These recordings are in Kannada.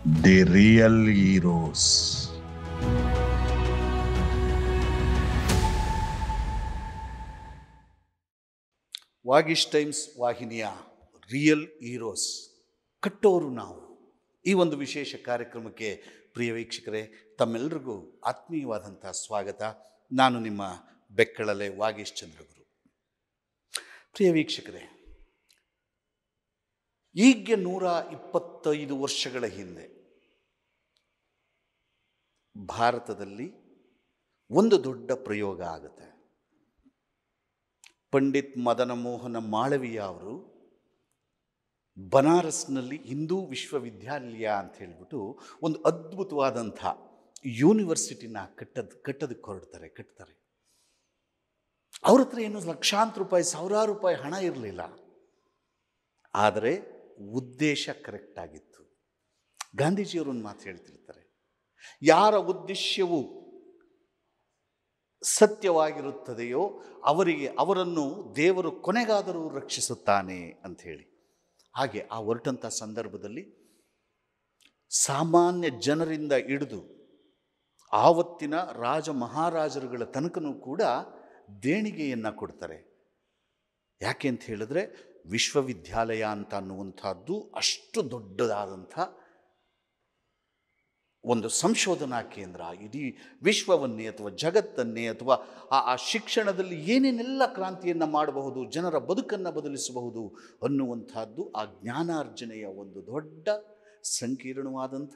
ದಿ ರಿಯಲ್ ಹೀರೋಸ್ ವಾಗಿಶ್ ಟೈಮ್ಸ್ ವಾಹಿನಿಯ ರಿಯಲ್ ಹೀರೋಸ್ ಕಟ್ಟೋರು ನಾವು ಈ ಒಂದು ವಿಶೇಷ ಕಾರ್ಯಕ್ರಮಕ್ಕೆ ಪ್ರಿಯ ವೀಕ್ಷಕರೇ ತಮ್ಮೆಲ್ಲರಿಗೂ ಆತ್ಮೀಯವಾದಂಥ ಸ್ವಾಗತ ನಾನು ನಿಮ್ಮ ಬೆಕ್ಕಳಲೆ ವಾಗೀಶ್ ಚಂದ್ರಗುರು ಪ್ರಿಯ ವೀಕ್ಷಕರೇ ಈಗ ನೂರ ಇಪ್ಪತ್ತೈದು ವರ್ಷಗಳ ಹಿಂದೆ ಭಾರತದಲ್ಲಿ ಒಂದು ದೊಡ್ಡ ಪ್ರಯೋಗ ಆಗುತ್ತೆ ಪಂಡಿತ್ ಮದನ ಮೋಹನ ಮಾಳವೀಯ ಅವರು ಬನಾರಸ್ನಲ್ಲಿ ಹಿಂದೂ ವಿಶ್ವವಿದ್ಯಾಲಯ ಅಂತ ಹೇಳಿಬಿಟ್ಟು ಒಂದು ಅದ್ಭುತವಾದಂಥ ಯೂನಿವರ್ಸಿಟಿನ ಕಟ್ಟದ್ ಕಟ್ಟೋದಕ್ಕೆ ಹೊರಡ್ತಾರೆ ಕಟ್ತಾರೆ ಅವ್ರ ಹತ್ರ ಏನು ಲಕ್ಷಾಂತರ ರೂಪಾಯಿ ಸಾವಿರಾರು ರೂಪಾಯಿ ಹಣ ಇರಲಿಲ್ಲ ಆದರೆ ಉದ್ದೇಶ ಕರೆಕ್ಟ್ ಆಗಿತ್ತು ಗಾಂಧೀಜಿಯವರು ಒಂದು ಮಾತು ಹೇಳ್ತಿರ್ತಾರೆ ಯಾರ ಉದ್ದೇಶವು ಸತ್ಯವಾಗಿರುತ್ತದೆಯೋ ಅವರಿಗೆ ಅವರನ್ನು ದೇವರು ಕೊನೆಗಾದರೂ ರಕ್ಷಿಸುತ್ತಾನೆ ಅಂಥೇಳಿ ಹಾಗೆ ಆ ಹೊರಟಂಥ ಸಂದರ್ಭದಲ್ಲಿ ಸಾಮಾನ್ಯ ಜನರಿಂದ ಹಿಡಿದು ಆವತ್ತಿನ ರಾಜ ಮಹಾರಾಜರುಗಳ ತನಕನೂ ಕೂಡ ದೇಣಿಗೆಯನ್ನು ಕೊಡ್ತಾರೆ ಯಾಕೆ ಅಂತ ಹೇಳಿದ್ರೆ ವಿಶ್ವವಿದ್ಯಾಲಯ ಅಂತ ಅನ್ನುವಂಥದ್ದು ಅಷ್ಟು ದೊಡ್ಡದಾದಂಥ ಒಂದು ಸಂಶೋಧನಾ ಕೇಂದ್ರ ಇಡೀ ವಿಶ್ವವನ್ನೇ ಅಥವಾ ಜಗತ್ತನ್ನೇ ಅಥವಾ ಆ ಆ ಶಿಕ್ಷಣದಲ್ಲಿ ಏನೇನೆಲ್ಲ ಕ್ರಾಂತಿಯನ್ನು ಮಾಡಬಹುದು ಜನರ ಬದುಕನ್ನು ಬದಲಿಸಬಹುದು ಅನ್ನುವಂಥದ್ದು ಆ ಜ್ಞಾನಾರ್ಜನೆಯ ಒಂದು ದೊಡ್ಡ ಸಂಕೀರ್ಣವಾದಂಥ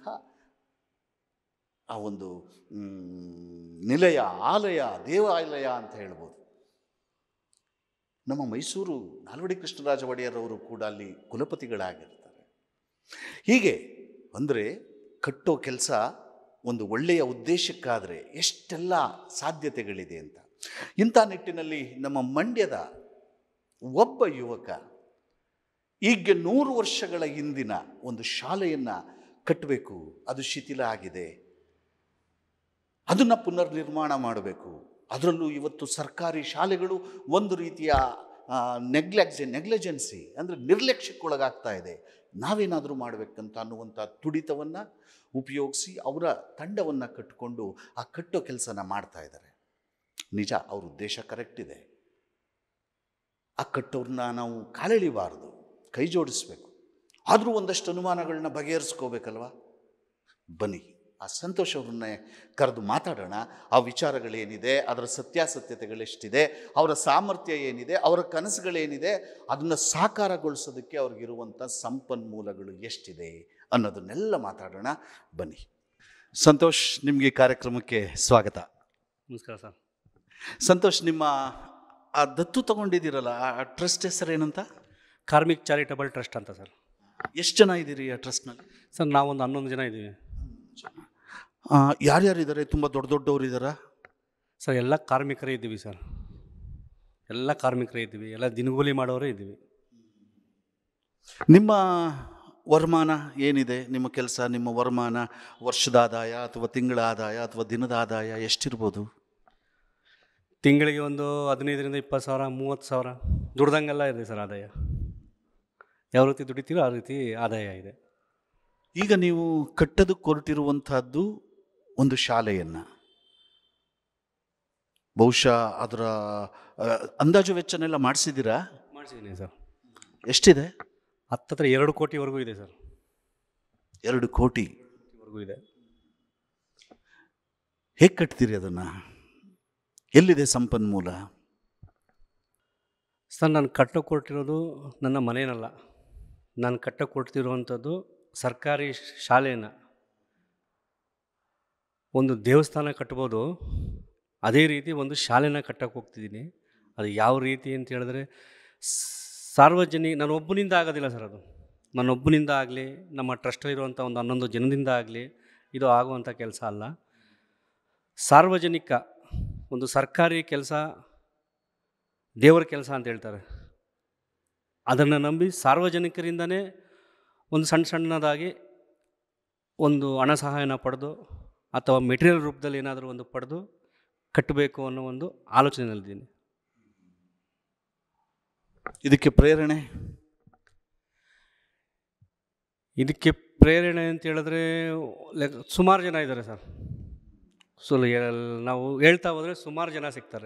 ಆ ಒಂದು ಮ್, ನಿಲಯ ಆಲಯ ದೇವಾಲಯ ಅಂತ ಹೇಳ್ಬೋದು ನಮ್ಮ ಮೈಸೂರು ನಾಲ್ವಡಿ ಕೃಷ್ಣರಾಜ ಒಡೆಯರ್ ಅವರು ಕೂಡ ಅಲ್ಲಿ ಕುಲಪತಿಗಳಾಗಿರ್ತಾರೆ ಹೀಗೆ ಅಂದರೆ ಕಟ್ಟೋ ಕೆಲಸ ಒಂದು ಒಳ್ಳೆಯ ಉದ್ದೇಶಕ್ಕಾದರೆ ಎಷ್ಟೆಲ್ಲ ಸಾಧ್ಯತೆಗಳಿದೆ ಅಂತ ಇಂಥ ನಿಟ್ಟಿನಲ್ಲಿ ನಮ್ಮ ಮಂಡ್ಯದ ಒಬ್ಬ ಯುವಕ ಈಗ ನೂರು ವರ್ಷಗಳ ಹಿಂದಿನ ಒಂದು ಶಾಲೆಯನ್ನು ಕಟ್ಟಬೇಕು ಅದು ಶಿಥಿಲ ಆಗಿದೆ ಅದನ್ನು ಪುನರ್ನಿರ್ಮಾಣ ಮಾಡಬೇಕು ಅದರಲ್ಲೂ ಇವತ್ತು ಸರ್ಕಾರಿ ಶಾಲೆಗಳು ಒಂದು ರೀತಿಯ ನೆಗ್ಲೆಕ್ಸೆ ನೆಗ್ಲೆಜೆನ್ಸಿ ಅಂದರೆ ನಿರ್ಲಕ್ಷ್ಯಕ್ಕೊಳಗಾಗ್ತಾ ಇದೆ ನಾವೇನಾದರೂ ಮಾಡಬೇಕಂತ ಅನ್ನುವಂಥ ತುಡಿತವನ್ನು ಉಪಯೋಗಿಸಿ ಅವರ ತಂಡವನ್ನು ಕಟ್ಟಿಕೊಂಡು ಆ ಕಟ್ಟೋ ಕೆಲಸನ ಮಾಡ್ತಾ ಇದ್ದಾರೆ ನಿಜ ಅವ್ರ ಉದ್ದೇಶ ಕರೆಕ್ಟ್ ಇದೆ ಆ ಕಟ್ಟೋರನ್ನ ನಾವು ಕಾಲೆಳಿಬಾರ್ದು ಕೈ ಜೋಡಿಸ್ಬೇಕು ಆದರೂ ಒಂದಷ್ಟು ಅನುಮಾನಗಳನ್ನ ಬಗೆಹರಿಸ್ಕೋಬೇಕಲ್ವ ಬನ್ನಿ ಆ ಸಂತೋಷ್ ಅವ್ರನ್ನೇ ಕರೆದು ಮಾತಾಡೋಣ ಆ ವಿಚಾರಗಳೇನಿದೆ ಅದರ ಸತ್ಯಾಸತ್ಯತೆಗಳೆಷ್ಟಿದೆ ಅವರ ಸಾಮರ್ಥ್ಯ ಏನಿದೆ ಅವರ ಕನಸುಗಳೇನಿದೆ ಅದನ್ನು ಸಾಕಾರಗೊಳಿಸೋದಕ್ಕೆ ಅವ್ರಿಗಿರುವಂಥ ಸಂಪನ್ಮೂಲಗಳು ಎಷ್ಟಿದೆ ಅನ್ನೋದನ್ನೆಲ್ಲ ಮಾತಾಡೋಣ ಬನ್ನಿ ಸಂತೋಷ್ ನಿಮಗೆ ಕಾರ್ಯಕ್ರಮಕ್ಕೆ ಸ್ವಾಗತ ನಮಸ್ಕಾರ ಸರ್ ಸಂತೋಷ್ ನಿಮ್ಮ ಆ ದತ್ತು ತಗೊಂಡಿದ್ದೀರಲ್ಲ ಆ ಟ್ರಸ್ಟ್ ಹೆಸರೇನಂತ ಕಾರ್ಮಿಕ್ ಚಾರಿಟಬಲ್ ಟ್ರಸ್ಟ್ ಅಂತ ಸರ್ ಎಷ್ಟು ಜನ ಇದ್ದೀರಿ ಆ ಟ್ರಸ್ಟ್ನಲ್ಲಿ ಸರ್ ನಾವೊಂದು ಹನ್ನೊಂದು ಜನ ಇದ್ದೀವಿ ಯಾರ್ಯಾರಿದ್ದಾರೆ ತುಂಬ ದೊಡ್ಡ ದೊಡ್ಡವರು ಇದ್ದಾರಾ ಸರ್ ಎಲ್ಲ ಕಾರ್ಮಿಕರೇ ಇದ್ದೀವಿ ಸರ್ ಎಲ್ಲ ಕಾರ್ಮಿಕರೇ ಇದ್ದೀವಿ ಎಲ್ಲ ದಿನಗೂಲಿ ಮಾಡೋರೇ ಇದ್ದೀವಿ ನಿಮ್ಮ ವರಮಾನ ಏನಿದೆ ನಿಮ್ಮ ಕೆಲಸ ನಿಮ್ಮ ವರಮಾನ ವರ್ಷದ ಆದಾಯ ಅಥವಾ ತಿಂಗಳ ಆದಾಯ ಅಥವಾ ದಿನದ ಆದಾಯ ಎಷ್ಟಿರ್ಬೋದು ತಿಂಗಳಿಗೆ ಒಂದು ಹದಿನೈದರಿಂದ ಇಪ್ಪತ್ತು ಸಾವಿರ ಮೂವತ್ತು ಸಾವಿರ ದುಡ್ದಂಗೆಲ್ಲ ಇದೆ ಸರ್ ಆದಾಯ ಯಾವ ರೀತಿ ದುಡಿತೀರೋ ಆ ರೀತಿ ಆದಾಯ ಇದೆ ಈಗ ನೀವು ಕಟ್ಟೋದಕ್ಕೆ ಹೊರಟಿರುವಂತಹದ್ದು ಒಂದು ಶಾಲೆಯನ್ನು ಬಹುಶಃ ಅದರ ಆ, ಅಂದಾಜು ವೆಚ್ಚನೆಲ್ಲ ಮಾಡಿಸಿದ್ದೀರಾ ಮಾಡಿಸಿದ್ದೀನಿ ಸರ್ ಎಷ್ಟಿದೆ ಹತ್ತತ್ರ ಎರಡು ಕೋಟಿವರೆಗೂ ಇದೆ ಸರ್ ಎರಡು ಕೋಟಿ ವರೆಗೂ ಇದೆ ಹೇಗೆ ಕಟ್ತೀರಿ ಅದನ್ನು ಎಲ್ಲಿದೆ ಸಂಪನ್ಮೂಲ ಸರ್ ನಾನು ಕಟ್ಟಕ್ಕೆ ಕೊಟ್ಟಿರೋದು ನನ್ನ ಮನೇನಲ್ಲ ನಾನು ಕಟ್ಟಕ್ಕೆ ಕೊಡ್ತಿರುವಂಥದ್ದು ಸರ್ಕಾರಿ ಶಾಲೆಯನ್ನು ಒಂದು ದೇವಸ್ಥಾನ ಕಟ್ಬೋದು ಅದೇ ರೀತಿ ಒಂದು ಶಾಲೆನ ಕಟ್ಟಕ್ಕೆ ಹೋಗ್ತಿದ್ದೀನಿ ಅದು ಯಾವ ರೀತಿ ಅಂತ ಹೇಳಿದ್ರೆ ಸಾರ್ವಜನಿಕ ನಾನು ಒಬ್ಬನಿಂದ ಆಗೋದಿಲ್ಲ ಸರ್ ಅದು ನನ್ನೊಬ್ಬನಿಂದ ಆಗಲಿ ನಮ್ಮ ಟ್ರಸ್ಟಲ್ಲಿರುವಂಥ ಒಂದು ಹನ್ನೊಂದು ಜನದಿಂದ ಆಗಲಿ ಇದು ಆಗುವಂಥ ಕೆಲಸ ಅಲ್ಲ ಸಾರ್ವಜನಿಕ ಒಂದು ಸರ್ಕಾರಿ ಕೆಲಸ ದೇವರ ಕೆಲಸ ಅಂತ ಹೇಳ್ತಾರೆ ಅದನ್ನು ನಂಬಿ ಸಾರ್ವಜನಿಕರಿಂದನೇ ಒಂದು ಸಣ್ಣ ಸಣ್ಣದಾಗಿ ಒಂದು ಹಣ ಸಹಾಯನ ಪಡೆದು ಅಥವಾ ಮೆಟೀರಿಯಲ್ ರೂಪದಲ್ಲಿ ಏನಾದರೂ ಒಂದು ಪಡೆದು ಕಟ್ಟಬೇಕು ಅನ್ನೋ ಒಂದು ಆಲೋಚನೆಯಲ್ಲಿದ್ದೀನಿ ಇದಕ್ಕೆ ಪ್ರೇರಣೆ ಇದಕ್ಕೆ ಪ್ರೇರಣೆ ಅಂತ ಹೇಳಿದ್ರೆ ಲೆಕ್ ಸುಮಾರು ಜನ ಇದ್ದಾರೆ ಸರ್ ಸೊ ನಾವು ಹೇಳ್ತಾ ಹೋದರೆ ಸುಮಾರು ಜನ ಸಿಗ್ತಾರೆ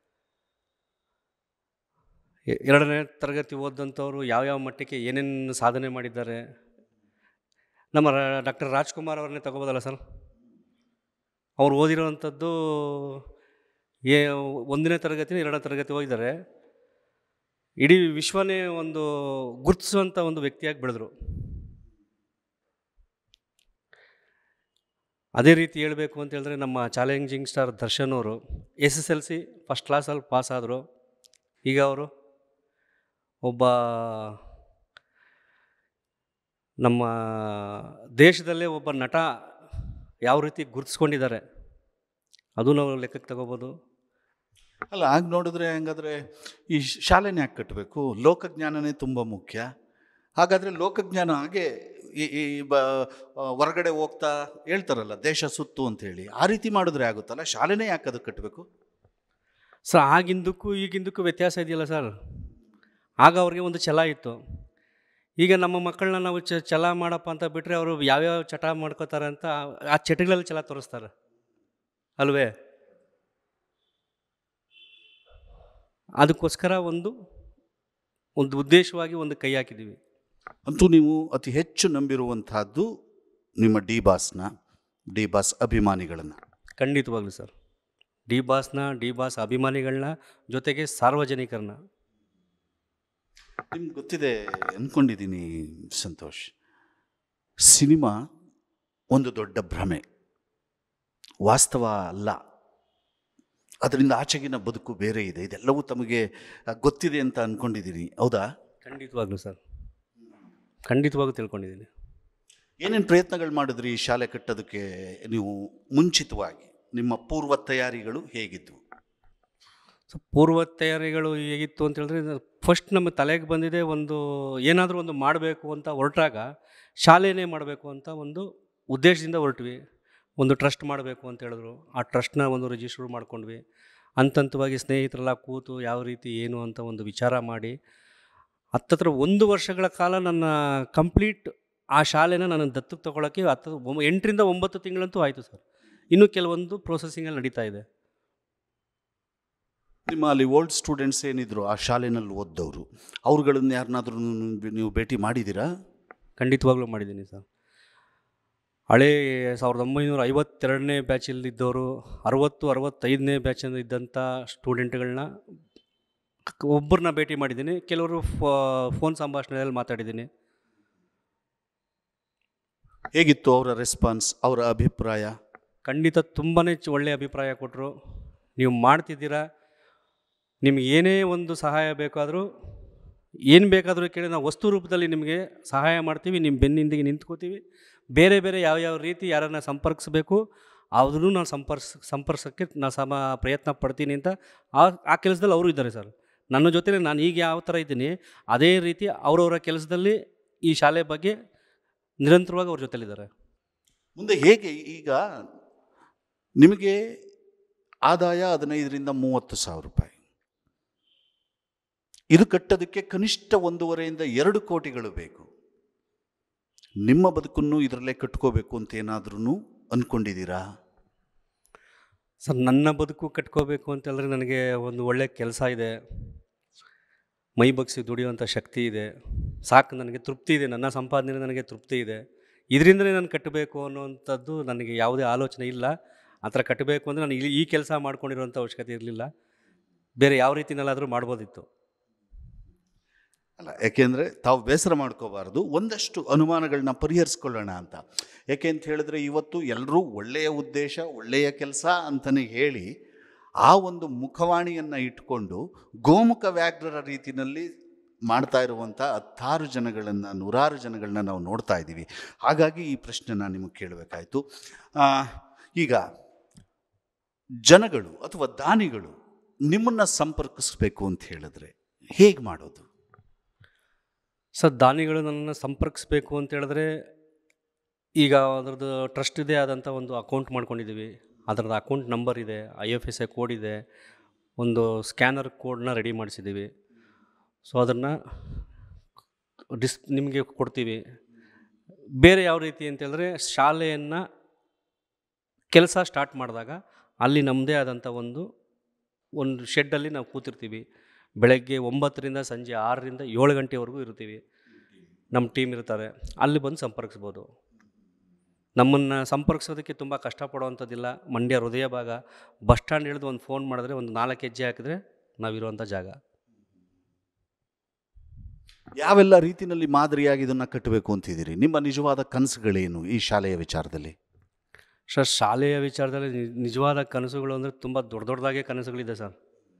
ಎ- ಎರಡನೇ ತರಗತಿ ಓದಂಥವ್ರು ಯಾವ್ಯಾವ ಮಟ್ಟಕ್ಕೆ ಏನೇನು ಸಾಧನೆ ಮಾಡಿದ್ದಾರೆ ನಮ್ಮ ಡಾಕ್ಟರ್ ರಾಜ್ಕುಮಾರ್ ಅವ್ರನ್ನೇ ತಗೋಬೋದಲ್ಲ ಸರ್ ಅವ್ರು ಓದಿರೋವಂಥದ್ದು ಏ ಒಂದನೇ ತರಗತಿ ಎರಡನೇ ತರಗತಿ ಹೋಗಿದ್ದಾರೆ ಇಡೀ ವಿಶ್ವನೇ ಒಂದು ಗುರುತಿಸುವಂಥ ಒಂದು ವ್ಯಕ್ತಿಯಾಗಿ ಬೆಳೆದ್ರು ಅದೇ ರೀತಿ ಹೇಳಬೇಕು ಅಂತ ಹೇಳಿದ್ರೆ ನಮ್ಮ ಚಾಲೆಂಜಿಂಗ್ ಸ್ಟಾರ್ ದರ್ಶನ್ ಅವರು S S L C first ಕ್ಲಾಸಲ್ಲಿ ಪಾಸ್ ಆದರು ಈಗ ಅವರು ಒಬ್ಬ ನಮ್ಮ ದೇಶದಲ್ಲೇ ಒಬ್ಬ ನಟ ಯಾವ ರೀತಿ ಗುರುತಿಸ್ಕೊಂಡಿದ್ದಾರೆ ಅದು ನಾವು ಲೆಕ್ಕಕ್ಕೆ ತಗೋಬೋದು ಅಲ್ಲ ಆಗ ನೋಡಿದ್ರೆ ಹಂಗಾದ್ರೆ ಈ ಶ- ಶಾಲೆನೇ ಯಾಕೆ ಕಟ್ಟಬೇಕು ಲೋಕಜ್ಞಾನನೇ ತುಂಬ ಮುಖ್ಯ ಹಾಗಾದರೆ ಲೋಕಜ್ಞಾನ ಹಾಗೆ ಈ ಈ ಬ ಆ, ಹೊರಗಡೆ ಹೋಗ್ತಾ ಹೇಳ್ತಾರಲ್ಲ ದೇಶ ಸುತ್ತು ಅಂತೇಳಿ ಆ ರೀತಿ ಮಾಡಿದ್ರೆ ಆಗುತ್ತಲ್ಲ ಶಾಲೆನೇ ಯಾಕೆ ಅದಕ್ಕೆ ಕಟ್ಟಬೇಕು ಸರ್ ಆಗಿಂದಕ್ಕೂ ಈಗಿಂದಕ್ಕೂ ವ್ಯತ್ಯಾಸ ಇದೆಯಲ್ಲ ಸರ್ ಆಗ ಅವ್ರಿಗೆ ಒಂದು ಛಲ ಇತ್ತು ಈಗ ನಮ್ಮ ಮಕ್ಕಳನ್ನ ನಾವು ಚ ಛಲ ಮಾಡಪ್ಪ ಅಂತ ಬಿಟ್ಟರೆ ಅವರು ಯಾವ್ಯಾವ ಚಟ ಮಾಡ್ಕೋತಾರೆ ಅಂತ ಆ- ಆ ಚಟಗಳಲ್ಲಿ ಛಲ ತೋರಿಸ್ತಾರೆ ಅಲ್ವೇ ಅದಕ್ಕೋಸ್ಕರ ಒಂದು ಒಂದು ಉದ್ದೇಶವಾಗಿ ಒಂದು ಕೈ ಹಾಕಿದ್ದೀವಿ ಅಂತೂ ನೀವು ಅತಿ ಹೆಚ್ಚು ನಂಬಿರುವಂತಹದ್ದು ನಿಮ್ಮ ಡಿ ಬಾಸ್ನ ಡಿ ಬಾಸ್ ಅಭಿಮಾನಿಗಳನ್ನು ಖಂಡಿತವಾಗ್ಲೂ ಸರ್ ಡಿ ಬಾಸ್ನ ಡಿ ಬಾಸ್ ಅಭಿಮಾನಿಗಳನ್ನ ಜೊತೆಗೆ ಸಾರ್ವಜನಿಕರನ್ನ ನಿಮ್ಗೆ ಗೊತ್ತಿದೆ ಅಂದ್ಕೊಂಡಿದ್ದೀನಿ ಸಂತೋಷ್ ಸಿನಿಮಾ ಒಂದು ದೊಡ್ಡ ಭ್ರಮೆ ವಾಸ್ತವ ಅಲ್ಲ ಅದರಿಂದ ಆಚೆಗಿನ ಬದುಕು ಬೇರೆ ಇದೆ ಇದೆಲ್ಲವೂ ತಮಗೆ ಆ, ಗೊತ್ತಿದೆ ಅಂತ ಅಂದ್ಕೊಂಡಿದ್ದೀನಿ ಹೌದಾ ಖಂಡಿತವಾಗ್ಲೂ ಸರ್ ಖಂಡಿತವಾಗೂ ತಿಳ್ಕೊಂಡಿದ್ದೀನಿ ಏನೇನು ಪ್ರಯತ್ನಗಳು ಮಾಡಿದ್ರಿ ಈ ಶಾಲೆ ಕಟ್ಟೋದಕ್ಕೆ ನೀವು ಮುಂಚಿತವಾಗಿ ನಿಮ್ಮ ಪೂರ್ವ ತಯಾರಿಗಳು ಹೇಗಿತ್ತು ಸೊ ಪೂರ್ವ ತಯಾರಿಗಳು ಹೇಗಿತ್ತು ಅಂತ ಹೇಳಿದ್ರೆ ಫಸ್ಟ್ ನಮ್ಮ ತಲೆಗೆ ಬಂದಿದೆ ಒಂದು ಏನಾದರೂ ಒಂದು ಮಾಡಬೇಕು ಅಂತ ಹೊರಟಾಗ ಶಾಲೆನೇ ಮಾಡಬೇಕು ಅಂತ ಒಂದು ಉದ್ದೇಶದಿಂದ ಹೊರಟ್ವಿ ಒಂದು ಟ್ರಸ್ಟ್ ಮಾಡಬೇಕು ಅಂತ ಹೇಳಿದ್ರು ಆ ಟ್ರಸ್ಟ್ನ ಒಂದು ರಿಜಿಸ್ಟರ್ ಮಾಡ್ಕೊಂಡ್ವಿ ಹಂತಂತವಾಗಿ ಸ್ನೇಹಿತರೆಲ್ಲ ಕೂತು ಯಾವ ರೀತಿ ಏನು ಅಂತ ಒಂದು ವಿಚಾರ ಮಾಡಿ ಹತ್ತತ್ರ ಒಂದು ವರ್ಷಗಳ ಕಾಲ ನನ್ನ ಕಂಪ್ಲೀಟ್ ಆ ಶಾಲೆನ ನಾನು ದತ್ತಕ್ಕೆ ತೊಗೊಳಕ್ಕೆ ಹತ್ತು ಒಂಬ- ಎಂಟರಿಂದ ಒಂಬತ್ತು ತಿಂಗಳಂತೂ ಆಯಿತು ಸರ್ ಇನ್ನೂ ಕೆಲವೊಂದು ಪ್ರೊಸೆಸಿಂಗಲ್ಲಿ ನಡೀತಾ ಇದೆ ನಿಮ್ಮ ಅಲ್ಲಿ ಓಲ್ಡ್ ಸ್ಟೂಡೆಂಟ್ಸ್ ಏನಿದ್ರು ಆ ಶಾಲೆನಲ್ಲಿ ಓದ್ದವರು ಅವ್ರುಗಳನ್ನ ಯಾರನ್ನಾದ್ರೂ ನೀವು ಭೇಟಿ ಮಾಡಿದ್ದೀರಾ ಖಂಡಿತವಾಗ್ಲೂ ಮಾಡಿದ್ದೀನಿ ಸರ್ ಹಳೇ ಸಾವಿರದ ಒಂಬೈನೂರ ಐವತ್ತೆರಡನೇ ಬ್ಯಾಚಲ್ಲಿ ಇದ್ದವರು ಅರವತ್ತು ಅರವತ್ತೈದನೇ ಬ್ಯಾಚಲ್ಲಿ ಇದ್ದಂಥ ಸ್ಟೂಡೆಂಟ್ಗಳನ್ನ ಒಬ್ಬರನ್ನ ಭೇಟಿ ಮಾಡಿದ್ದೀನಿ ಕೆಲವರು ಫೋನ್ ಸಂಭಾಷಣೆಯಲ್ಲಿ ಮಾತಾಡಿದ್ದೀನಿ ಹೇಗಿತ್ತು ಅವರ ರೆಸ್ಪಾನ್ಸ್ ಅವರ ಅಭಿಪ್ರಾಯ ಖಂಡಿತ ತುಂಬಾ ಒಳ್ಳೆಯ ಅಭಿಪ್ರಾಯ ಕೊಟ್ಟರು ನೀವು ಮಾಡ್ತಿದ್ದೀರಾ ನಿಮ್ಗೆ ಏನೇ ಒಂದು ಸಹಾಯ ಬೇಕಾದರೂ ಏನು ಬೇಕಾದರೂ ಕೇಳಿ ನಾವು ವಸ್ತು ರೂಪದಲ್ಲಿ ನಿಮಗೆ ಸಹಾಯ ಮಾಡ್ತೀವಿ ನಿಮ್ಮ ಬೆನ್ನಿಂದಿಗೆ ನಿಂತ್ಕೋತೀವಿ ಬೇರೆ ಬೇರೆ ಯಾವ ಯಾವ ರೀತಿ ಯಾರನ್ನ ಸಂಪರ್ಕಿಸಬೇಕು ಅದನ್ನು ನಾನು ಸಂಪರ್ಸ್ ಸಂಪರ್ಸೋಕ್ಕೆ ನಾನು ಸಮ ಪ್ರಯತ್ನ ಪಡ್ತೀನಿ ಅಂತ ಆ ಆ ಕೆಲಸದಲ್ಲಿ ಅವರು ಇದ್ದಾರೆ ಸರ್ ನನ್ನ ಜೊತೆ ನಾನು ಈಗ ಯಾವ ಥರ ಇದ್ದೀನಿ ಅದೇ ರೀತಿ ಅವರವರ ಕೆಲಸದಲ್ಲಿ ಈ ಶಾಲೆ ಬಗ್ಗೆ ನಿರಂತರವಾಗಿ ಅವ್ರ ಜೊತೆಲಿದ್ದಾರೆ ಮುಂದೆ ಹೇಗೆ ಈಗ ನಿಮಗೆ ಆದಾಯ ಹದಿನೈದರಿಂದ ಮೂವತ್ತು ಸಾವಿರ ರೂಪಾಯಿ ಇದು ಕಟ್ಟೋದಕ್ಕೆ ಕನಿಷ್ಠ ಒಂದೂವರೆಯಿಂದ ಎರಡು ಕೋಟಿಗಳು ಬೇಕು ನಿಮ್ಮ ಬದುಕನ್ನು ಇದರಲ್ಲೇ ಕಟ್ಕೋಬೇಕು ಅಂತ ಏನಾದ್ರೂ ಅಂದ್ಕೊಂಡಿದ್ದೀರಾ ಸರ್ ನನ್ನ ಬದುಕು ಕಟ್ಕೋಬೇಕು ಅಂತ ಹೇಳಿದ್ರೆ ನನಗೆ ಒಂದು ಒಳ್ಳೆಯ ಕೆಲಸ ಇದೆ ಮೈ ಬಗ್ಸಿ ದುಡಿಯುವಂಥ ಶಕ್ತಿ ಇದೆ ಸಾಕು ನನಗೆ ತೃಪ್ತಿ ಇದೆ ನನ್ನ ಸಂಪಾದನೆ ನನಗೆ ತೃಪ್ತಿ ಇದೆ ಇದರಿಂದಲೇ ನಾನು ಕಟ್ಟಬೇಕು ಅನ್ನುವಂಥದ್ದು ನನಗೆ ಯಾವುದೇ ಆಲೋಚನೆ ಇಲ್ಲ ಆ ಥರ ಕಟ್ಟಬೇಕು ಅಂದರೆ ನಾನು ಇಲ್ಲಿ ಈ ಕೆಲಸ ಮಾಡ್ಕೊಂಡಿರೋಂಥ ಅವಶ್ಯಕತೆ ಇರಲಿಲ್ಲ ಬೇರೆ ಯಾವ ರೀತಿನಲ್ಲಾದರೂ ಮಾಡ್ಬೋದಿತ್ತು ಅಲ್ಲ ಯಾಕೆಂದರೆ ತಾವು ಬೇಸರ ಮಾಡ್ಕೋಬಾರ್ದು ಒಂದಷ್ಟು ಅನುಮಾನಗಳನ್ನ ಪರಿಹರಿಸ್ಕೊಳ್ಳೋಣ ಅಂತ ಯಾಕೆ ಅಂತ ಹೇಳಿದ್ರೆ ಇವತ್ತು ಎಲ್ಲರೂ ಒಳ್ಳೆಯ ಉದ್ದೇಶ ಒಳ್ಳೆಯ ಕೆಲಸ ಅಂತಲೇ ಹೇಳಿ ಆ ಒಂದು ಮುಖವಾಣಿಯನ್ನು ಇಟ್ಕೊಂಡು ಗೋಮುಖ ವ್ಯಾಘ್ರರ ರೀತಿಯಲ್ಲಿ ಮಾಡ್ತಾ ಇರುವಂಥ ಹತ್ತಾರು ಜನಗಳನ್ನು ನೂರಾರು ಜನಗಳನ್ನ ನಾವು ನೋಡ್ತಾ ಇದ್ದೀವಿ ಹಾಗಾಗಿ ಈ ಪ್ರಶ್ನೆನ ನಿಮಗೆ ಕೇಳಬೇಕಾಯಿತು ಈಗ ಜನಗಳು ಅಥವಾ ದಾನಿಗಳು ನಿಮ್ಮನ್ನು ಸಂಪರ್ಕಿಸ್ಬೇಕು ಅಂತ ಹೇಳಿದ್ರೆ ಹೇಗೆ ಮಾಡೋದು ಸರ್ ದಾನಿಗಳು ನನ್ನನ್ನು ಸಂಪರ್ಕಿಸ್ಬೇಕು ಅಂತ ಹೇಳಿದ್ರೆ ಈಗ ಅದರದ್ದು ಟ್ರಸ್ಟ್ ಇದೆ ಆದಂಥ ಒಂದು ಅಕೌಂಟ್ ಮಾಡ್ಕೊಂಡಿದ್ದೀವಿ ಅದರದ್ದು ಅಕೌಂಟ್ ನಂಬರ್ ಇದೆ I F S I code ಇದೆ ಒಂದು ಸ್ಕ್ಯಾನರ್ ಕೋಡ್ನ ರೆಡಿ ಮಾಡಿಸಿದ್ದೀವಿ ಸೊ ಅದನ್ನು ಡಿಸ್ ನಿಮಗೆ ಕೊಡ್ತೀವಿ ಬೇರೆ ಯಾವ ರೀತಿ ಅಂತ ಹೇಳಿದ್ರೆ ಶಾಲೆಯನ್ನು ಕೆಲಸ ಸ್ಟಾರ್ಟ್ ಮಾಡಿದಾಗ ಅಲ್ಲಿ ನಮ್ಮದೇ ಆದಂಥ ಒಂದು ಒಂದು ಶೆಡ್ಡಲ್ಲಿ ನಾವು ಕೂತಿರ್ತೀವಿ ಬೆಳಗ್ಗೆ ಒಂಬತ್ತರಿಂದ ಸಂಜೆ ಆರರಿಂದ ಏಳು ಗಂಟೆವರೆಗೂ ಇರ್ತೀವಿ ನಮ್ಮ ಟೀಮ್ ಇರ್ತಾರೆ ಅಲ್ಲಿ ಬಂದು ಸಂಪರ್ಕಿಸ್ಬೋದು ನಮ್ಮನ್ನು ಸಂಪರ್ಕಿಸೋದಕ್ಕೆ ತುಂಬ ಕಷ್ಟಪಡುವಂಥದ್ದಿಲ್ಲ ಮಂಡ್ಯ ಹೃದಯ ಭಾಗ ಬಸ್ ಸ್ಟ್ಯಾಂಡ್ ಹಿಡಿದು ಒಂದು ಫೋನ್ ಮಾಡಿದ್ರೆ ಒಂದು ನಾಲ್ಕು ಹೆಜ್ಜೆ ಹಾಕಿದ್ರೆ ನಾವಿರುವಂಥ ಜಾಗ ಯಾವೆಲ್ಲ ರೀತಿಯಲ್ಲಿ ಮಾದರಿಯಾಗಿ ಇದನ್ನು ಕಟ್ಟಬೇಕು ಅಂತಿದ್ದೀರಿ ನಿಮ್ಮ ನಿಜವಾದ ಕನಸುಗಳೇನು ಈ ಶಾಲೆಯ ವಿಚಾರದಲ್ಲಿ ಸರ್ ಶಾಲೆಯ ವಿಚಾರದಲ್ಲಿ ನಿ- ನಿಜವಾದ ಕನಸುಗಳು ಅಂದರೆ ತುಂಬ ದೊಡ್ಡ ದೊಡ್ಡದಾಗೆ ಕನಸುಗಳಿದೆ ಸರ್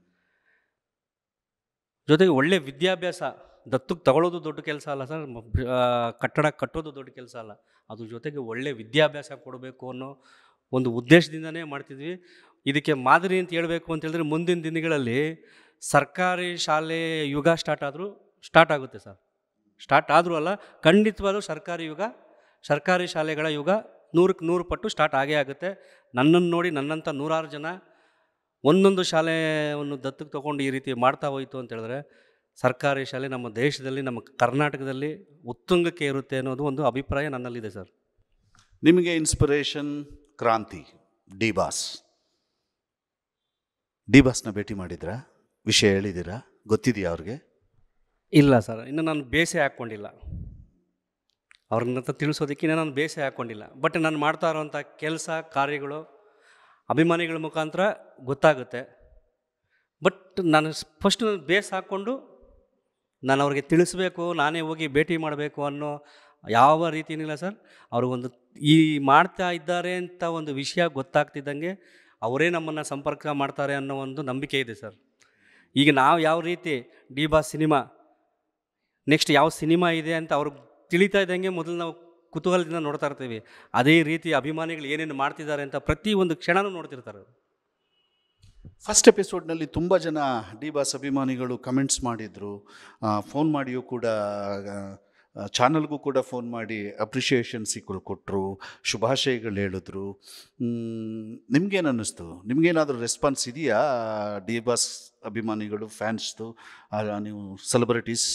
ಜೊತೆಗೆ ಒಳ್ಳೆ ವಿದ್ಯಾಭ್ಯಾಸ ದತ್ತಕ್ಕೆ ತಗೊಳ್ಳೋದು ದೊಡ್ಡ ಕೆಲಸ ಅಲ್ಲ ಸರ್ ಮ- ಆ, ಕಟ್ಟಡ ಕಟ್ಟೋದು ದೊಡ್ಡ ಕೆಲಸ ಅಲ್ಲ ಅದ್ರ ಜೊತೆಗೆ ಒಳ್ಳೆ ವಿದ್ಯಾಭ್ಯಾಸ ಕೊಡಬೇಕು ಅನ್ನೋ ಒಂದು ಉದ್ದೇಶದಿಂದನೇ ಮಾಡ್ತಿದ್ವಿ ಇದಕ್ಕೆ ಮಾದರಿ ಅಂತ ಹೇಳಬೇಕು ಅಂತ ಹೇಳಿದ್ರೆ ಮುಂದಿನ ದಿನಗಳಲ್ಲಿ ಸರ್ಕಾರಿ ಶಾಲೆ ಯುಗ ಸ್ಟಾರ್ಟ್ ಆದರೂ ಸ್ಟಾರ್ಟ್ ಆಗುತ್ತೆ ಸರ್ ಸ್ಟಾರ್ಟ್ ಆದರೂ ಅಲ್ಲ ಖಂಡಿತವಾದ ಸರ್ಕಾರಿ ಯುಗ ಸರ್ಕಾರಿ ಶಾಲೆಗಳ ಯುಗ ನೂರಕ್ಕೆ ನೂರು ಪಟ್ಟು ಸ್ಟಾರ್ಟ್ ಆಗೇ ಆಗುತ್ತೆ ನನ್ನನ್ನು ನೋಡಿ ನನ್ನಂಥ ನೂರಾರು ಜನ ಒಂದೊಂದು ಶಾಲೆಯನ್ನು ದತ್ತಕ್ಕೆ ತೊಗೊಂಡು ಈ ರೀತಿ ಮಾಡ್ತಾ ಹೋಯಿತು ಅಂತ ಹೇಳಿದ್ರೆ ಸರ್ಕಾರಿ ಶಾಲೆ ನಮ್ಮ ದೇಶದಲ್ಲಿ ನಮ್ಮ ಕರ್ನಾಟಕದಲ್ಲಿ ಉತ್ತುಂಗಕ್ಕೆ ಇರುತ್ತೆ ಅನ್ನೋದು ಒಂದು ಅಭಿಪ್ರಾಯ ನನ್ನಲ್ಲಿದೆ ಸರ್ ನಿಮಗೆ ಇನ್ಸ್ಪಿರೇಷನ್ ಕ್ರಾಂತಿ ಡಿ ಬಾಸ್ ಡಿ ಬಾಸ್ನ ಭೇಟಿ ಮಾಡಿದ್ರಾ ವಿಷಯ ಹೇಳಿದ್ದೀರಾ ಗೊತ್ತಿದೆಯಾ ಅವ್ರಿಗೆ ಇಲ್ಲ ಸರ್ ಇನ್ನು ನಾನು ಬೇಸೆ ಹಾಕ್ಕೊಂಡಿಲ್ಲ ಅವ್ರನ್ನ ಹತ್ರ ತಿಳಿಸೋದಕ್ಕೆ ಇನ್ನೂ ನಾನು ಬೇಸೆ ಹಾಕ್ಕೊಂಡಿಲ್ಲ ಬಟ್ ನಾನು ಮಾಡ್ತಾ ಇರೋವಂಥ ಕೆಲಸ ಕಾರ್ಯಗಳು ಅಭಿಮಾನಿಗಳ ಮುಖಾಂತರ ಗೊತ್ತಾಗುತ್ತೆ ಬಟ್ ನಾನು ಫಸ್ಟ್ ನಾನು ಬೇಸ್ ಹಾಕ್ಕೊಂಡು ನಾನು ಅವ್ರಿಗೆ ತಿಳಿಸ್ಬೇಕು ನಾನೇ ಹೋಗಿ ಭೇಟಿ ಮಾಡಬೇಕು ಅನ್ನೋ ಯಾವ ರೀತಿನಿಲ್ಲ ಸರ್ ಅವ್ರಿಗೊಂದು ಈ ಮಾಡ್ತಾ ಇದ್ದಾರೆ ಅಂತ ಒಂದು ವಿಷಯ ಗೊತ್ತಾಗ್ತಿದ್ದಂಗೆ ಅವರೇ ನಮ್ಮನ್ನು ಸಂಪರ್ಕ ಮಾಡ್ತಾರೆ ಅನ್ನೋ ಒಂದು ನಂಬಿಕೆ ಇದೆ ಸರ್ ಈಗ ನಾವು ಯಾವ ರೀತಿ ಡಿ ಬಾಸ್ ಸಿನಿಮಾ ನೆಕ್ಸ್ಟ್ ಯಾವ ಸಿನಿಮಾ ಇದೆ ಅಂತ ಅವ್ರಿಗೆ ತಿಳಿತಾ ಇದ್ದಂಗೆ ಮೊದಲು ನಾವು ಕುತೂಹಲದಿಂದ ನೋಡ್ತಾ ಇರ್ತೀವಿ ಅದೇ ರೀತಿ ಅಭಿಮಾನಿಗಳು ಏನೇನು ಮಾಡ್ತಿದ್ದಾರೆ ಅಂತ ಪ್ರತಿ ಒಂದು ಕ್ಷಣನೂ ನೋಡ್ತಿರ್ತಾರೆ ಫಸ್ಟ್ ಎಪಿಸೋಡ್ನಲ್ಲಿ ತುಂಬ ಜನ ಡಿ ಬಾಸ್ ಅಭಿಮಾನಿಗಳು ಕಮೆಂಟ್ಸ್ ಮಾಡಿದರು ಫೋನ್ ಮಾಡಿಯೂ ಕೂಡ ಚಾನಲ್ಗೂ ಕೂಡ ಫೋನ್ ಮಾಡಿ ಅಪ್ರಿಷಿಯೇಷನ್ಸಿಗಳು ಕೊಟ್ಟರು ಶುಭಾಶಯಗಳು ಹೇಳಿದ್ರು ನಿಮ್ಗೇನು ಅನ್ನಿಸ್ತು ನಿಮಗೇನಾದರೂ ರೆಸ್ಪಾನ್ಸ್ ಇದೆಯಾ ಡಿ ಬಾಸ್ ಅಭಿಮಾನಿಗಳು ಫ್ಯಾನ್ಸ್ದು ನೀವು ಸೆಲೆಬ್ರಿಟೀಸ್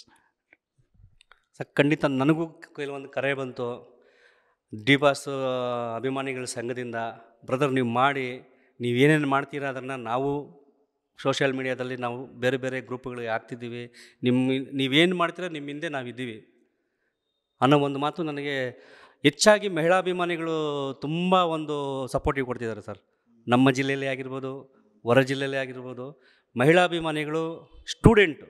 ಸ ಖಂಡಿತ ನನಗೂ ಕೆಲವೊಂದು ಕರೆ ಬಂತು ಡಿ ಬಾಸ್ ಅಭಿಮಾನಿಗಳ ಸಂಘದಿಂದ ಬ್ರದರ್ ನೀವು ಮಾಡಿ ನೀವೇನೇನು ಮಾಡ್ತೀರಾ ಅದನ್ನು ನಾವು ಸೋಷಿಯಲ್ ಮೀಡಿಯಾದಲ್ಲಿ ನಾವು ಬೇರೆ ಬೇರೆ ಗ್ರೂಪ್ಗಳಿಗೆ ಹಾಕ್ತಿದ್ದೀವಿ ನಿಮ್ಮ ನೀವೇನು ಮಾಡ್ತೀರಾ ನಿಮ್ಮ ಹಿಂದೆ ನಾವಿದ್ದೀವಿ ಅನ್ನೋ ಒಂದು ಮಾತು ನನಗೆ ಹೆಚ್ಚಾಗಿ ಮಹಿಳಾಭಿಮಾನಿಗಳು ತುಂಬ ಒಂದು ಸಪೋರ್ಟಿವ್ ಕೊಡ್ತಿದ್ದಾರೆ ಸರ್ ನಮ್ಮ ಜಿಲ್ಲೆಯಲ್ಲೇ ಆಗಿರ್ಬೋದು ಹೊರ ಜಿಲ್ಲೆಯಲ್ಲೇ ಆಗಿರ್ಬೋದು ಮಹಿಳಾಭಿಮಾನಿಗಳು ಸ್ಟೂಡೆಂಟು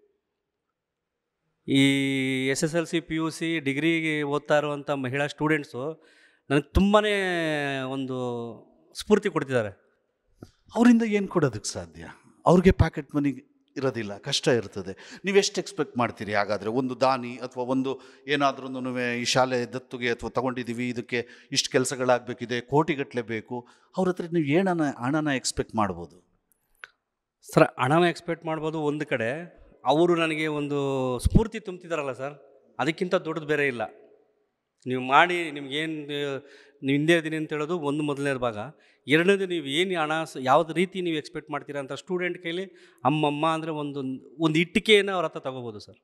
ಈ S S L C P U C ಡಿಗ್ರಿಗೆ ಓದ್ತಾ ಇರುವಂಥ ಮಹಿಳಾ ಸ್ಟೂಡೆಂಟ್ಸು ನನಗೆ ತುಂಬಾ ಒಂದು ಸ್ಫೂರ್ತಿ ಕೊಡ್ತಿದ್ದಾರೆ ಅವರಿಂದ ಏನು ಕೊಡೋದಕ್ಕೆ ಸಾಧ್ಯ ಅವ್ರಿಗೆ ಪ್ಯಾಕೆಟ್ ಮನಿ ಇರೋದಿಲ್ಲ ಕಷ್ಟ ಇರ್ತದೆ ನೀವು ಎಷ್ಟು ಎಕ್ಸ್ಪೆಕ್ಟ್ ಮಾಡ್ತೀರಿ ಹಾಗಾದರೆ ಒಂದು ದಾನಿ ಅಥವಾ ಒಂದು ಏನಾದ್ರೂ ಈ ಶಾಲೆ ದತ್ತುಗೆ ಅಥವಾ ತಗೊಂಡಿದ್ದೀವಿ ಇದಕ್ಕೆ ಇಷ್ಟು ಕೆಲಸಗಳಾಗಬೇಕಿದೆ ಕೋಟಿಗಟ್ಟಲೆ ಬೇಕು ಅವ್ರ ಹತ್ರ ನೀವು ಏನನ ಹಣನ ಎಕ್ಸ್ಪೆಕ್ಟ್ ಮಾಡ್ಬೋದು ಸರ್ ಹಣನ ಎಕ್ಸ್ಪೆಕ್ಟ್ ಮಾಡ್ಬೋದು ಒಂದು ಕಡೆ ಅವರು ನನಗೆ ಒಂದು ಸ್ಫೂರ್ತಿ ತುಂಬ್ತಿದ್ದಾರಲ್ಲ ಸರ್ ಅದಕ್ಕಿಂತ ದೊಡ್ಡದು ಬೇರೆ ಇಲ್ಲ ನೀವು ಮಾಡಿ ನಿಮ್ಗೇನು ನೀವು ಹಿಂದೆ ಇದ್ದೀನಿ ಅಂತ ಹೇಳೋದು ಒಂದು ಮೊದಲನೇ ಭಾಗ ಎರಡನೇದು ನೀವು ಏನು ಹಣ ಸ- ಯಾವ್ದು ರೀತಿ ನೀವು ಎಕ್ಸ್ಪೆಕ್ಟ್ ಮಾಡ್ತೀರಾ ಅಂತ ಸ್ಟೂಡೆಂಟ್ ಕೈಲಿ ಅಮ್ಮಮ್ಮ ಅಂದರೆ ಒಂದು ಒಂದು ಇಟ್ಟಿಗೆಯನ್ನು ಅವ್ರ ಹತ್ರ ತಗೋಬೋದು ಸರ್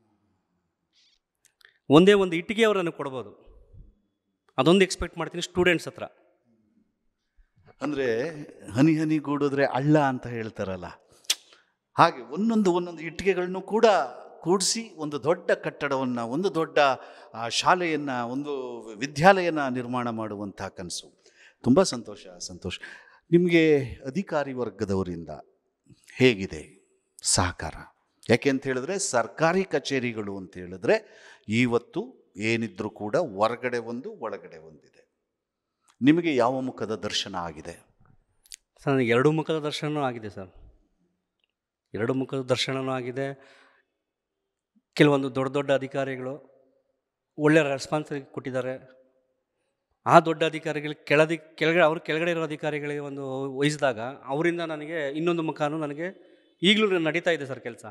ಒಂದೇ ಒಂದು ಇಟ್ಟಿಗೆ ಅವ್ರು ನನಗೆ ಕೊಡ್ಬೋದು ಅದೊಂದು ಎಕ್ಸ್ಪೆಕ್ಟ್ ಮಾಡ್ತೀನಿ ಸ್ಟೂಡೆಂಟ್ಸ್ ಹತ್ರ ಅಂದರೆ ಹನಿ ಹನಿ ಗೂಡಿದ್ರೆ ಹಳ್ಳ ಅಂತ ಹೇಳ್ತಾರಲ್ಲ ಹಾಗೆ ಒಂದೊಂದು ಒಂದೊಂದು ಇಟ್ಟಿಗೆಗಳನ್ನು ಕೂಡ ಕೂಡಿಸಿ ಒಂದು ದೊಡ್ಡ ಕಟ್ಟಡವನ್ನು ಒಂದು ದೊಡ್ಡ ಆ, ಶಾಲೆಯನ್ನು ಒಂದು ವಿದ್ಯಾಲಯನ ನಿರ್ಮಾಣ ಮಾಡುವಂಥ ಕನಸು ತುಂಬ ಸಂತೋಷ ಸಂತೋಷ ನಿಮಗೆ ಅಧಿಕಾರಿ ವರ್ಗದವರಿಂದ ಹೇಗಿದೆ ಸಹಕಾರ ಯಾಕೆ ಅಂತ ಹೇಳಿದ್ರೆ ಸರ್ಕಾರಿ ಕಚೇರಿಗಳು ಅಂತ ಹೇಳಿದ್ರೆ ಇವತ್ತು ಏನಿದ್ರೂ ಕೂಡ ಹೊರಗಡೆ ಒಂದು ಒಳಗಡೆ ಒಂದಿದೆ ನಿಮಗೆ ಯಾವ ಮುಖದ ದರ್ಶನ ಆಗಿದೆ ಸರ್ ನನಗೆ ಎರಡು ಮುಖದ ದರ್ಶನವೂ ಆಗಿದೆ ಸರ್ ಎರಡು ಮುಖದ ದರ್ಶನವೂ ಆಗಿದೆ ಕೆಲವೊಂದು ದೊಡ್ಡ ದೊಡ್ಡ ಅಧಿಕಾರಿಗಳು ಒಳ್ಳೆಯ ರೆಸ್ಪಾನ್ಸ್ ಕೊಟ್ಟಿದ್ದಾರೆ ಆ ದೊಡ್ಡ ಅಧಿಕಾರಿಗಳಿಗೆ ಕೆಳದಿ ಕೆಳಗಡೆ ಅವ್ರ ಕೆಳಗಡೆ ಇರೋ ಅಧಿಕಾರಿಗಳಿಗೆ ಒಂದು ವಹಿಸಿದಾಗ ಅವರಿಂದ ನನಗೆ ಇನ್ನೊಂದು ಮುಖನೂ ನನಗೆ ಈಗಲೂ ನಡೀತಾ ಇದೆ ಸರ್ ಕೆಲಸ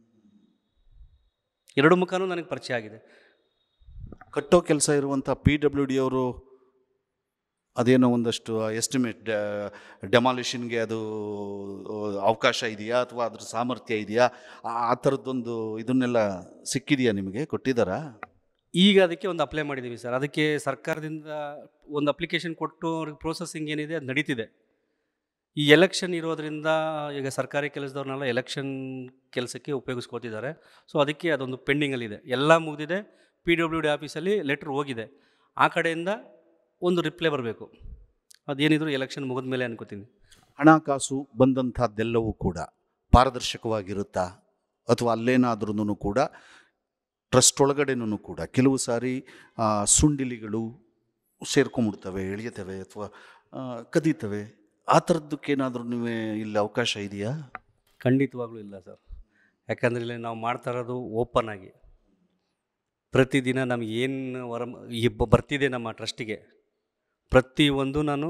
ಎರಡು ಮುಖನೂ ನನಗೆ ಪರಿಚಯ ಆಗಿದೆ ಕಟ್ಟೋ ಕೆಲಸ ಇರುವಂಥ ಪಿ ಡಬ್ಲ್ಯೂ ಡಿ ಅವರು ಅದೇನೋ ಒಂದಷ್ಟು ಎಸ್ಟಿಮೇಟ್ ಡೆಮಾಲಿಷನ್ಗೆ ಅದು ಅವಕಾಶ ಇದೆಯಾ ಅಥವಾ ಅದ್ರ ಸಾಮರ್ಥ್ಯ ಇದೆಯಾ ಆ- ಆ ಥರದ್ದೊಂದು ಇದನ್ನೆಲ್ಲ ಸಿಕ್ಕಿದೆಯಾ ನಿಮಗೆ ಕೊಟ್ಟಿದ್ದಾರಾ ಈಗ ಅದಕ್ಕೆ ಒಂದು ಅಪ್ಲೈ ಮಾಡಿದ್ದೀವಿ ಸರ್ ಅದಕ್ಕೆ ಸರ್ಕಾರದಿಂದ ಒಂದು ಅಪ್ಲಿಕೇಶನ್ ಕೊಟ್ಟು ಅವ್ರಿಗೆ ಪ್ರೋಸೆಸಿಂಗ್ ಏನಿದೆ ಅದು ನಡೀತಿದೆ ಈ ಎಲೆಕ್ಷನ್ ಇರೋದ್ರಿಂದ ಈಗ ಸರ್ಕಾರಿ ಕೆಲಸದವ್ರನ್ನೆಲ್ಲ ಎಲೆಕ್ಷನ್ ಕೆಲಸಕ್ಕೆ ಉಪಯೋಗಿಸ್ಕೋತಿದ್ದಾರೆ ಸೊ ಅದಕ್ಕೆ ಅದೊಂದು ಪೆಂಡಿಂಗಲ್ಲಿದೆ ಎಲ್ಲ ಮುಗಿದಿದೆ ಪಿ ಡಬ್ಲ್ಯೂ ಡಿ ಆಫೀಸಲ್ಲಿ ಲೆಟ್ರ್ ಹೋಗಿದೆ ಆ ಕಡೆಯಿಂದ ಒಂದು ರಿಪ್ಲೈ ಬರಬೇಕು ಅದೇನಿದ್ರು ಎಲೆಕ್ಷನ್ ಮುಗಿದ ಮೇಲೆ ಅನ್ಕೋತೀನಿ ಹಣಕಾಸು ಬಂದಂಥದ್ದೆಲ್ಲವೂ ಕೂಡ ಪಾರದರ್ಶಕವಾಗಿರುತ್ತಾ ಅಥವಾ ಅಲ್ಲೇನಾದ್ರೂ ಕೂಡ ಟ್ರಸ್ಟ್ ಒಳಗಡೆನೂ ಕೂಡ ಕೆಲವು ಸಾರಿ ಆ, ಸುಂಡಿಲಿಗಳು ಸೇರ್ಕೊಂಡ್ಬಿಡ್ತವೆ ಎಳಿಯತವೆ ಅಥವಾ ಆ, ಕದೀತವೆ ಆ ಥರದ್ದಕ್ಕೇನಾದ್ರೂ ನೀವೇ ಇಲ್ಲಿ ಅವಕಾಶ ಇದೆಯಾ ಖಂಡಿತವಾಗ್ಲೂ ಇಲ್ಲ ಸರ್ ಯಾಕಂದರೆ ಇಲ್ಲಿ ನಾವು ಮಾಡ್ತಾ ಇರೋದು ಓಪನ್ ಆಗಿ ಪ್ರತಿದಿನ ನಮ್ಗೆ ಏನು ವರ ಈ ಬ- ಬರ್ತಿದೆ ನಮ್ಮ ಟ್ರಸ್ಟಿಗೆ ಪ್ರತಿಯೊಂದು ನಾನು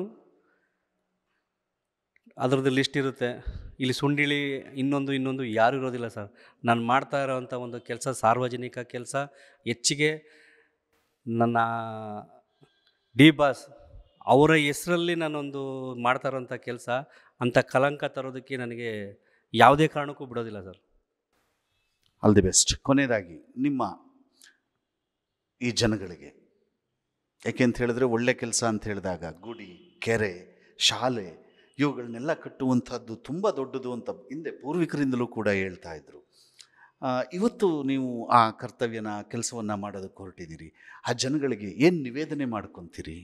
ಅದರದ್ದು ಲಿಸ್ಟ್ ಇರುತ್ತೆ ಇಲ್ಲಿ ಸುಂಡಿಳಿ ಇನ್ನೊಂದು ಇನ್ನೊಂದು ಯಾರು ಇರೋದಿಲ್ಲ ಸರ್ ನಾನು ಮಾಡ್ತಾ ಇರೋವಂಥ ಒಂದು ಕೆಲಸ ಸಾರ್ವಜನಿಕ ಕೆಲಸ ಹೆಚ್ಚಿಗೆ ನನ್ನ ಡಿ ಬಾಸ್ ಅವರ ಹೆಸರಲ್ಲಿ ನಾನೊಂದು ಮಾಡ್ತಾ ಇರೋಂಥ ಕೆಲಸ ಅಂಥ ಕಲಂಕ ತರೋದಕ್ಕೆ ನನಗೆ ಯಾವುದೇ ಕಾರಣಕ್ಕೂ ಬಿಡೋದಿಲ್ಲ ಸರ್ ಆಲ್ ದಿ ಬೆಸ್ಟ್ ಕೊನೆಯದಾಗಿ ನಿಮ್ಮ ಈ ಜನಗಳಿಗೆ ಯಾಕೆ ಅಂತ ಹೇಳಿದ್ರೆ ಒಳ್ಳೆ ಕೆಲಸ ಅಂತ ಹೇಳಿದಾಗ ಗುಡಿ ಕೆರೆ ಶಾಲೆ ಇವುಗಳನ್ನೆಲ್ಲ ಕಟ್ಟುವಂಥದ್ದು ತುಂಬ ದೊಡ್ಡದು ಅಂತ ಹಿಂದೆ ಪೂರ್ವಿಕರಿಂದಲೂ ಕೂಡ ಹೇಳ್ತಾ ಇದ್ರು ಆ, ಇವತ್ತು ನೀವು ಆ ಕರ್ತವ್ಯನ ಕೆಲಸವನ್ನು ಮಾಡೋದಕ್ಕೆ ಹೊರಟಿದ್ದೀರಿ ಆ ಜನಗಳಿಗೆ ಏನು ನಿವೇದನೆ ಮಾಡ್ಕೊತೀರಿ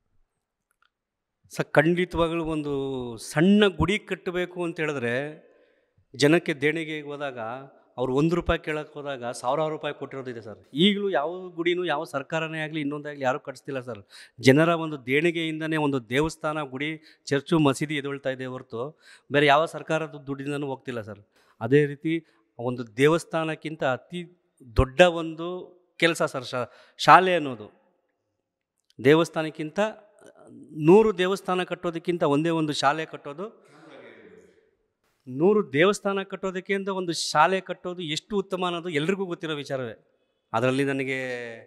ಸ ಖಂಡಿತವಾಗ್ಲೂ ಒಂದು ಸಣ್ಣ ಗುಡಿ ಕಟ್ಟಬೇಕು ಅಂತ ಹೇಳಿದ್ರೆ ಜನಕ್ಕೆ ದೇಣಿಗೆಗೆ ಹೋದಾಗ ಅವ್ರು ಒಂದು ರೂಪಾಯಿ ಕೇಳಕ್ಕೆ ಹೋದಾಗ ಸಾವಿರಾರು ರೂಪಾಯಿ ಕೊಟ್ಟಿರೋದಿದೆ ಸರ್ ಈಗಲೂ ಯಾವ ಗುಡಿನೂ ಯಾವ ಸರ್ಕಾರನೇ ಆಗಲಿ ಇನ್ನೊಂದಾಗಲಿ ಯಾರೂ ಕಟ್ಟಿಸ್ತಿಲ್ಲ ಸರ್ ಜನರ ಒಂದು ದೇಣಿಗೆಯಿಂದನೇ ಒಂದು ದೇವಸ್ಥಾನ ಗುಡಿ ಚರ್ಚು ಮಸೀದಿ ಎದುಳ್ತಾ ಇದೆ ಹೊರತು ಬೇರೆ ಯಾವ ಸರ್ಕಾರದ ದುಡ್ಡಿಂದನೂ ಹೋಗ್ತಿಲ್ಲ ಸರ್ ಅದೇ ರೀತಿ ಒಂದು ದೇವಸ್ಥಾನಕ್ಕಿಂತ ಅತಿ ದೊಡ್ಡ ಒಂದು ಕೆಲಸ ಸರ್ ಶಾ ಶಾಲೆ ಅನ್ನೋದು ದೇವಸ್ಥಾನಕ್ಕಿಂತ ನೂರು ದೇವಸ್ಥಾನ ಕಟ್ಟೋದಕ್ಕಿಂತ ಒಂದೇ ಒಂದು ಶಾಲೆ ಕಟ್ಟೋದು ನೂರು ದೇವಸ್ಥಾನ ಕಟ್ಟೋದಕ್ಕಿಂತ ಒಂದು ಶಾಲೆ ಕಟ್ಟೋದು ಎಷ್ಟು ಉತ್ತಮ ಅನ್ನೋದು ಎಲ್ರಿಗೂ ಗೊತ್ತಿರೋ ವಿಚಾರವೇ ಅದರಲ್ಲಿ ನನಗೆ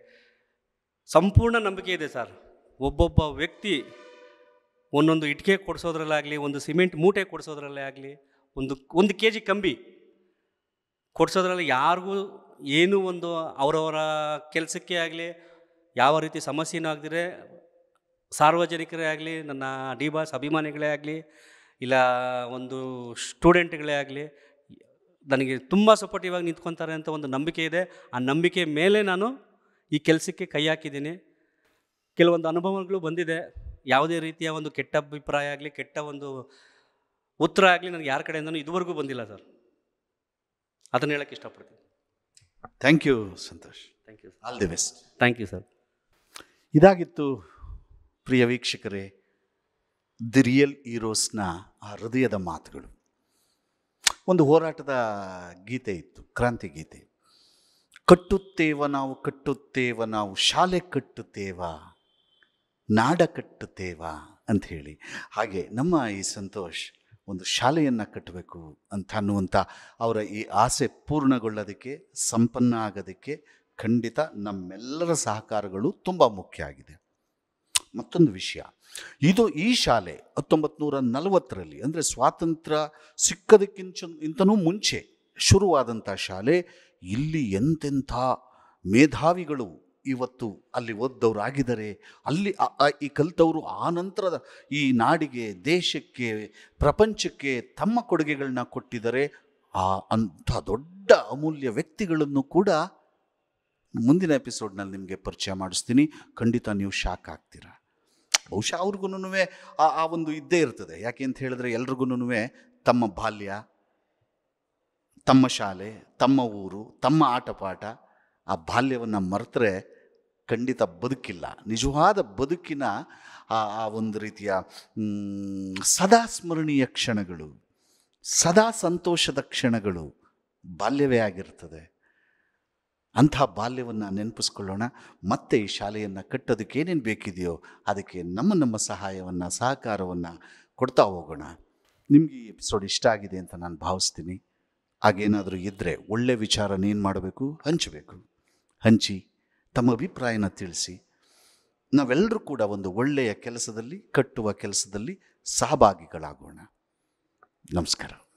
ಸಂಪೂರ್ಣ ನಂಬಿಕೆ ಇದೆ ಸರ್ ಒಬ್ಬೊಬ್ಬ ವ್ಯಕ್ತಿ ಒಂದೊಂದು ಇಟ್ಟಿಗೆ ಕೊಡಿಸೋದ್ರಲ್ಲಾಗಲಿ ಒಂದು ಸಿಮೆಂಟ್ ಮೂಟೆ ಕೊಡಿಸೋದ್ರಲ್ಲೇ ಆಗಲಿ ಒಂದು ಒಂದು ಕೆ ಜಿ ಕಂಬಿ ಕೊಡಿಸೋದ್ರಲ್ಲಿ ಯಾರಿಗೂ ಏನೂ ಒಂದು ಅವರವರ ಕೆಲಸಕ್ಕೆ ಆಗಲಿ ಯಾವ ರೀತಿ ಸಮಸ್ಯೆನೂ ಆಗದಿರೆ ಸಾರ್ವಜನಿಕರೇ ಆಗಲಿ ನನ್ನ ಡಿ ಬಾಸ್ ಅಭಿಮಾನಿಗಳೇ ಆಗಲಿ ಇಲ್ಲ ಒಂದು ಸ್ಟೂಡೆಂಟ್ಗಳೇ ಆಗಲಿ ನನಗೆ ತುಂಬ ಸಪೋರ್ಟಿವ್ ಆಗಿ ನಿಂತ್ಕೊತಾರೆ ಅಂತ ಒಂದು ನಂಬಿಕೆ ಇದೆ ಆ ನಂಬಿಕೆ ಮೇಲೆ ನಾನು ಈ ಕೆಲಸಕ್ಕೆ ಕೈ ಹಾಕಿದ್ದೀನಿ ಕೆಲವೊಂದು ಅನುಭವಗಳು ಬಂದಿದೆ ಯಾವುದೇ ರೀತಿಯ ಒಂದು ಕೆಟ್ಟ ಅಭಿಪ್ರಾಯ ಆಗಲಿ ಕೆಟ್ಟ ಒಂದು ಉತ್ತರ ಆಗಲಿ ನನಗೆ ಯಾರ ಕಡೆಯಿಂದನೂ ಇದುವರೆಗೂ ಬಂದಿಲ್ಲ ಸರ್ ಅದನ್ನು ಹೇಳಕ್ಕೆ ಇಷ್ಟಪಡ್ತೀನಿ thank you Santosh thank you all the best thank you sir ಇದಾಗಿತ್ತು ಪ್ರಿಯ ವೀಕ್ಷಕರೇ ದಿ ರಿಯಲ್ ಹೀರೋಸ್ನ ಆ ಹೃದಯದ ಮಾತುಗಳು ಒಂದು ಹೋರಾಟದ ಗೀತೆ ಇತ್ತು ಕ್ರಾಂತಿ ಗೀತೆ ಕಟ್ಟುತ್ತೇವ ನಾವು ಕಟ್ಟುತ್ತೇವ ನಾವು ಶಾಲೆ ಕಟ್ಟುತ್ತೇವ ನಾಡ ಕಟ್ಟುತ್ತೇವ ಅಂತ ಹೇಳಿ ಹಾಗೆ ನಮ್ಮ ಈ ಸಂತೋಷ್ ಒಂದು ಶಾಲೆಯನ್ನು ಕಟ್ಟಬೇಕು ಅಂತ ಅನ್ನುವಂಥ ಅವರ ಈ ಆಸೆ ಪೂರ್ಣಗೊಳ್ಳೋದಕ್ಕೆ ಸಂಪನ್ನ ಆಗೋದಕ್ಕೆ ಖಂಡಿತ ನಮ್ಮೆಲ್ಲರ ಸಹಕಾರಗಳು ತುಂಬ ಮುಖ್ಯ ಆಗಿದೆ ಮತ್ತೊಂದು ವಿಷಯ ಇದು ಈ ಶಾಲೆ ಹತ್ತೊಂಬತ್ತು ನೂರ ನಲವತ್ತರಲ್ಲಿ ಅಂದರೆ ಸ್ವಾತಂತ್ರ್ಯ ಸಿಕ್ಕದಕ್ಕಿಂಚ ಇಂತನೂ ಮುಂಚೆ ಶುರುವಾದಂಥ ಶಾಲೆ ಇಲ್ಲಿ ಎಂತೆಂಥ ಮೇಧಾವಿಗಳು ಇವತ್ತು ಅಲ್ಲಿ ಓದ್ದವರಾಗಿದ್ದಾರೆ ಅಲ್ಲಿ ಆ- ಆ- ಈ ಕಲಿತವರು ಆ ನಂತರದ ಈ ನಾಡಿಗೆ ದೇಶಕ್ಕೆ ಪ್ರಪಂಚಕ್ಕೆ ತಮ್ಮ ಕೊಡುಗೆಗಳನ್ನ ಕೊಟ್ಟಿದ್ದಾರೆ ಆ ಅಂಥ ದೊಡ್ಡ ಅಮೂಲ್ಯ ವ್ಯಕ್ತಿಗಳನ್ನು ಕೂಡ ಮುಂದಿನ ಎಪಿಸೋಡ್ನಲ್ಲಿ ನಿಮಗೆ ಪರಿಚಯ ಮಾಡಿಸ್ತೀನಿ ಖಂಡಿತ ನೀವು ಶಾಕ್ ಆಗ್ತೀರಾ ಬಹುಶಃ ಅವ್ರಿಗೂ ಆ ಆ ಒಂದು ಇದ್ದೇ ಇರ್ತದೆ ಯಾಕೆ ಅಂತ ಹೇಳಿದ್ರೆ ಎಲ್ರಿಗೂ ತಮ್ಮ ಬಾಲ್ಯ ತಮ್ಮ ಶಾಲೆ ತಮ್ಮ ಊರು ತಮ್ಮ ಆಟಪಾಠ ಆ ಬಾಲ್ಯವನ್ನು ಮರೆತರೆ ಖಂಡಿತ ಬದುಕಿಲ್ಲ ನಿಜವಾದ ಬದುಕಿನ ಆ ಆ ಒಂದು ರೀತಿಯ ಮ್, ಸದಾ ಸ್ಮರಣೀಯ ಕ್ಷಣಗಳು ಸದಾ ಸಂತೋಷದ ಕ್ಷಣಗಳು ಬಾಲ್ಯವೇ ಆಗಿರ್ತದೆ ಅಂಥ ಬಾಲ್ಯವನ್ನು ನೆನಪಿಸ್ಕೊಳ್ಳೋಣ ಮತ್ತೆ ಈ ಶಾಲೆಯನ್ನು ಕಟ್ಟೋದಕ್ಕೆ ಏನೇನು ಬೇಕಿದೆಯೋ ಅದಕ್ಕೆ ನಮ್ಮ ನಮ್ಮ ಸಹಾಯವನ್ನು ಸಹಕಾರವನ್ನು ಕೊಡ್ತಾ ಹೋಗೋಣ ನಿಮಗೆ ಈ ಎಪಿಸೋಡ್ ಇಷ್ಟ ಆಗಿದೆ ಅಂತ ನಾನು ಭಾವಿಸ್ತೀನಿ ಹಾಗೇನಾದರೂ ಇದ್ದರೆ ಒಳ್ಳೆ ವಿಚಾರನೇನು ಮಾಡಬೇಕು ಹಂಚಬೇಕು ಹಂಚಿ ತಮ್ಮ ಅಭಿಪ್ರಾಯನ ತಿಳಿಸಿ ನಾವೆಲ್ಲರೂ ಕೂಡ ಒಂದು ಒಳ್ಳೆಯ ಕೆಲಸದಲ್ಲಿ ಕಟ್ಟುವ ಕೆಲಸದಲ್ಲಿ ಸಹಭಾಗಿಗಳಾಗೋಣ ನಮಸ್ಕಾರ